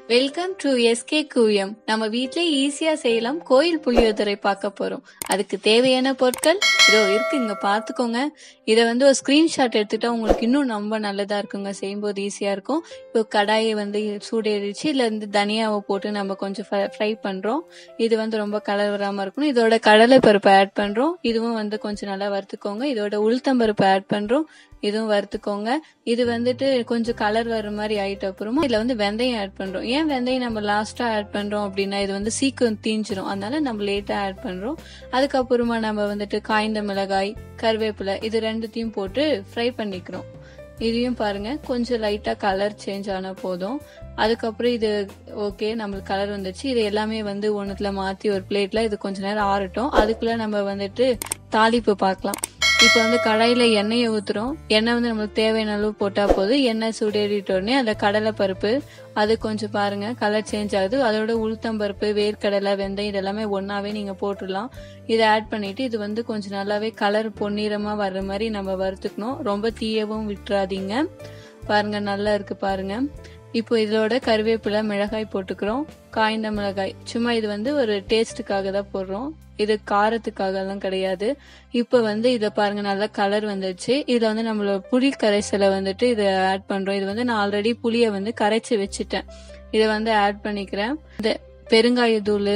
welcome to SK கூயம் நம்ம வீட்லயே ஈஸியா செய்யலாம் கோயில் புளியோதரை பார்க்க போறோம் அதுக்கு தேவையான பொருட்கள் இதோ இருக்கு இங்க பாத்துக்கோங்க இதை வந்து ஒரு ஸ்கிரீன்ஷாட் எடுத்துட்டா உங்களுக்கு இன்னும் ரொம்ப நல்லதா இருக்குங்க செய்யும்போது ஈஸியா இருக்கும் இப்போ கடாயை வந்து சூடேறிச்சு இதுல இருந்து தனியாவை போட்டு நம்ம கொஞ்சம் ஃப்ரை பண்றோம் இது வந்து ரொம்ப கலர் வராம இருக்கணும் இதோட கடலை பருப்பு ஆட் பண்றோம் இதுவும் வந்து கொஞ்சம் நல்லா வறுத்துக்கோங்க இதோட உளுத்தம்பருப்பு ஆட் பண்றோம் இதுவும் வறுத்துக்கோங்க இது வந்துட்டு கொஞ்சம் கலர் வர மாதிரி ஆயிட்ட அப்புறமா இதுல வந்து வெந்தயம் ஆட் பண்றோம் ஏன் வெந்தயம் நம்ம லாஸ்டா ஆட் பண்றோம் அப்படின்னா இது வந்து சீக்கிரம் தீஞ்சிரும் அதனால நம்ம லேட்டா ஆட் பண்றோம் அதுக்கப்புறமா நம்ம வந்துட்டு காய்ந்த மிளகாய் கருவேப்பிலை இது ரெண்டுத்தையும் போட்டு ஃப்ரை பண்ணிக்கிறோம் இதையும் பாருங்க கொஞ்சம் லைட்டா கலர் சேஞ்ச் ஆனா போதும் அதுக்கப்புறம் இது ஓகே நம்மளுக்கு கலர் வந்துச்சு இது எல்லாமே வந்து ஒண்ணுத்துல மாத்தி ஒரு பிளேட்ல இது கொஞ்ச நேரம் ஆறட்டும் அதுக்குள்ள நம்ம வந்துட்டு தாளிப்பு பார்க்கலாம் இப்போ வந்து கடாயில எண்ணெயை ஊத்துறோம் எண்ணெய் வந்து நம்மளுக்கு தேவையான அளவு போட்டா போதும் எண்ணெய் சூடேறிட்ட உடனே அந்த கடலை பருப்பு அது கொஞ்சம் பாருங்க கலர் சேஞ்ச் ஆகுது அதோட உளுத்தம் பருப்பு வேர்க்கடலை வெந்தயம் இதெல்லாமே ஒன்னாவே நீங்க போட்டுடலாம் இதை ஆட் பண்ணிட்டு இது வந்து கொஞ்சம் நல்லாவே கலர் பொன்னிறமா வர்ற மாதிரி நம்ம வறுத்துக்கணும் ரொம்ப தீயவும் விட்டுறாதீங்க பாருங்க நல்லா இருக்கு பாருங்க இப்போ இதோட கருவேப்பிலை மிளகாய் போட்டுக்கிறோம் காய்ந்த மிளகாய் சும்மா இது வந்து ஒரு டேஸ்ட்டுக்காக தான் போடுறோம் இது காரத்துக்காக எல்லாம் கிடையாது இப்போ வந்து இதை பாருங்க நல்லா கலர் வந்துருச்சு இதுல வந்து நம்மளோட புளி கரைசலை வந்துட்டு இதை ஆட் பண்றோம் இது வந்து நான் ஆல்ரெடி புளியை வந்து கரைச்சி வச்சுட்டேன் இதை வந்து ஆட் பண்ணிக்கிறேன் இந்த பெருங்காய தூள்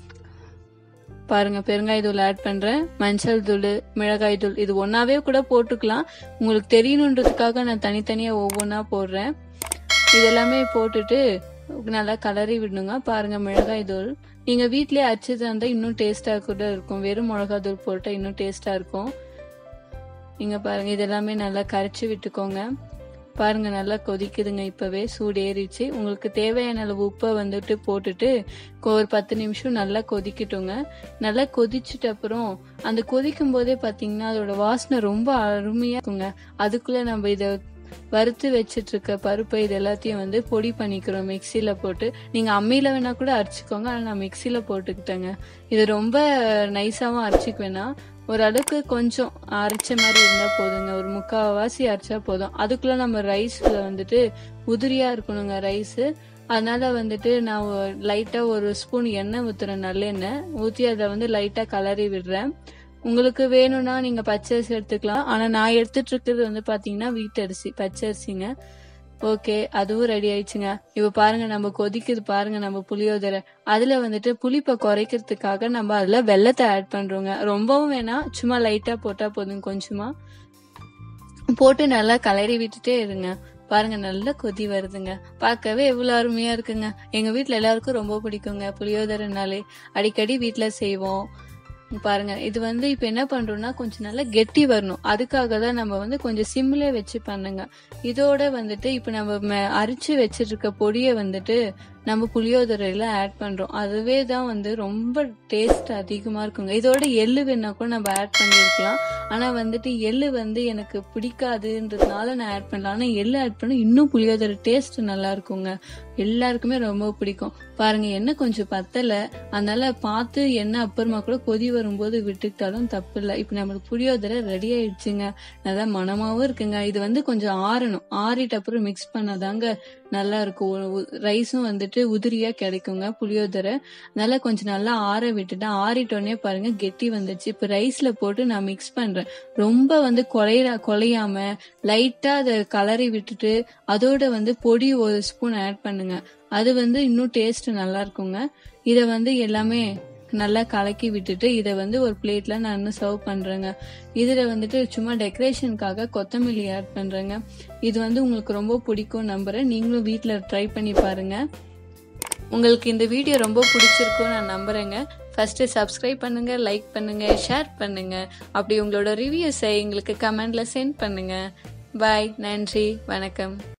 பாருங்க பெருங்காய தூள் ஆட் பண்றேன் மஞ்சள் தூள் மிளகாய் தூள் இது ஒன்னாவே கூட போட்டுக்கலாம் உங்களுக்கு தெரியணுன்றதுக்காக நான் தனித்தனியா ஒவ்வொன்றா போடுறேன் இதெல்லாமே போட்டுட்டு நல்லா கலரி விடணுங்க பாருங்க மிளகாய் தூள் நீங்க வீட்லயே அரைச்சது இருந்தா இன்னும் டேஸ்டா கூட இருக்கும் வெறும் மிளகாய் தூள் போட்டா இன்னும் டேஸ்டா இருக்கும் நீங்க பாருங்க இதெல்லாமே நல்லா கரைச்சி விட்டுக்கோங்க பாருங்க நல்லா கொதிக்குதுங்க இப்பவே சூடு ஏறிச்சு உங்களுக்கு தேவையான அளவு உப்பை வந்துட்டு போட்டுட்டு ஒரு பத்து நிமிஷம் நல்லா கொதிக்கட்டுங்க நல்லா கொதிச்சுட்டு அப்புறம் அந்த கொதிக்கும் போதே பாத்தீங்கன்னா அதோட வாசனை ரொம்ப அருமையா இருக்குங்க அதுக்குள்ள நம்ம இதை வறுத்து வச்சிட்டு இருக்க பருப்பு இது எல்லாத்தையும் வந்து பொடி பண்ணிக்கிறோம் மிக்சியில போட்டு நீங்க அம்மியில வேணா கூட அரைச்சிக்கோங்க ஆனா நான் மிக்சியில போட்டுக்கிட்டேங்க இது ரொம்ப நைஸாவும் அரைச்சிக்க வேணாம் ஓரளவுக்கு கொஞ்சம் அரைச்ச மாதிரி இருந்தா போதுங்க ஒரு முக்கால்வாசி அரைச்சா போதும் அதுக்குள்ள நம்ம ரைஸ்ல வந்துட்டு உதிரியா இருக்கணுங்க ரைஸ் அதனால வந்துட்டு நான் லைட்டா ஒரு ஸ்பூன் எண்ணெய் ஊத்துறேன் நல்லெண்ணெய் ஊத்தி அதை வந்து லைட்டா கலரி விடுறேன் உங்களுக்கு வேணும்னா நீங்க பச்சரிசி எடுத்துக்கலாம் ஆனா நான் எடுத்துட்டு இருக்கிறது வந்து பாத்தீங்கன்னா வீட்டரிசி பச்சரிசிங்க ஓகே அதுவும் ரெடி ஆயிடுச்சுங்க இப்ப பாருங்க நம்ம கொதிக்குது பாருங்க நம்ம புளியோதரை அதுல வந்துட்டு புளிப்பை குறைக்கிறதுக்காக நம்ம அதுல வெள்ளத்தை ஆட் பண்றோங்க ரொம்பவும் வேணாம் சும்மா லைட்டா போட்டா போதும் கொஞ்சமா போட்டு நல்லா கலரி விட்டுட்டே இருங்க பாருங்க நல்ல கொதி வருதுங்க பார்க்கவே எவ்வளவு அருமையா இருக்குங்க எங்க வீட்ல எல்லாருக்கும் ரொம்ப பிடிக்குங்க புளியோதரைனாலே அடிக்கடி வீட்ல செய்வோம் பாருங்க இது வந்து இப்ப என்ன பண்றோம்னா கொஞ்சம் நல்லா கெட்டி வரணும் அதுக்காக தான் நம்ம வந்து கொஞ்சம் சிம்லே வச்சு பண்ணுங்க இதோட வந்துட்டு இப்ப நம்ம அரிச்சு வச்சிட்டு இருக்க பொடியை வந்துட்டு நம்ம புளியோதரையில ஆட் பண்றோம் அதுவே தான் வந்து ரொம்ப டேஸ்ட் அதிகமா இருக்குங்க இதோட எள்ளு வேணா கூட நம்ம ஆட் பண்ணிருக்கலாம் ஆனா வந்துட்டு எள்ளு வந்து எனக்கு பிடிக்காதுன்றதுனால நான் ஆட் பண்ணலாம் ஆனா எள்ளு ஆட் பண்ண இன்னும் புளியோதரை டேஸ்ட் நல்லா இருக்குங்க எல்லாருக்குமே ரொம்ப பிடிக்கும் பாருங்க எண்ணெய் கொஞ்சம் பத்தல அதனால பார்த்து எண்ணெய் அப்புறமா கூட கொதி வரும்போது விட்டுக்கிட்டாலும் தப்பு இல்லை இப்ப நம்மளுக்கு புளியோதரை ரெடி ஆயிடுச்சுங்க நல்லா மனமாவும் இருக்குங்க இது வந்து கொஞ்சம் ஆறணும் ஆறிட்ட அப்புறம் மிக்ஸ் பண்ணாதாங்க நல்லா இருக்கும் ரைஸும் வந்துட்டு உதிரியா கிடைக்குங்க புளியோதரை நல்லா கொஞ்சம் நல்லா ஆற விட்டுட்டேன் ஆறிட்டோடனே பாருங்க கெட்டி வந்துச்சு இப்ப ரைஸ்ல போட்டு நான் மிக்ஸ் பண்றேன் ரொம்ப வந்து கொலையா கொலையாம லைட்டா அதை கலரி விட்டுட்டு அதோட வந்து பொடி ஒரு ஸ்பூன் ஆட் பண்ணுங்க அது வந்து இன்னும் டேஸ்ட் நல்லா இருக்குங்க இத வந்து எல்லாமே நல்லா கலக்கி விட்டுட்டு இதை வந்து ஒரு பிளேட்ல நான் இன்னும் சர்வ் பண்றேங்க இதுல வந்துட்டு சும்மா டெக்கரேஷனுக்காக கொத்தமல்லி ஆட் பண்றேங்க இது வந்து உங்களுக்கு ரொம்ப பிடிக்கும் நம்புறேன் நீங்களும் வீட்ல ட்ரை பண்ணி பாருங்க உங்களுக்கு இந்த வீடியோ ரொம்ப பிடிச்சிருக்கும் நான் நம்புறேங்க ஃபர்ஸ்ட் சப்ஸ்கிரைப் பண்ணுங்க லைக் பண்ணுங்க ஷேர் பண்ணுங்க அப்படி உங்களோட ரிவ்யூஸை எங்களுக்கு கமெண்ட்ல சென்ட் பண்ணுங்க பாய் நன்றி வணக்கம்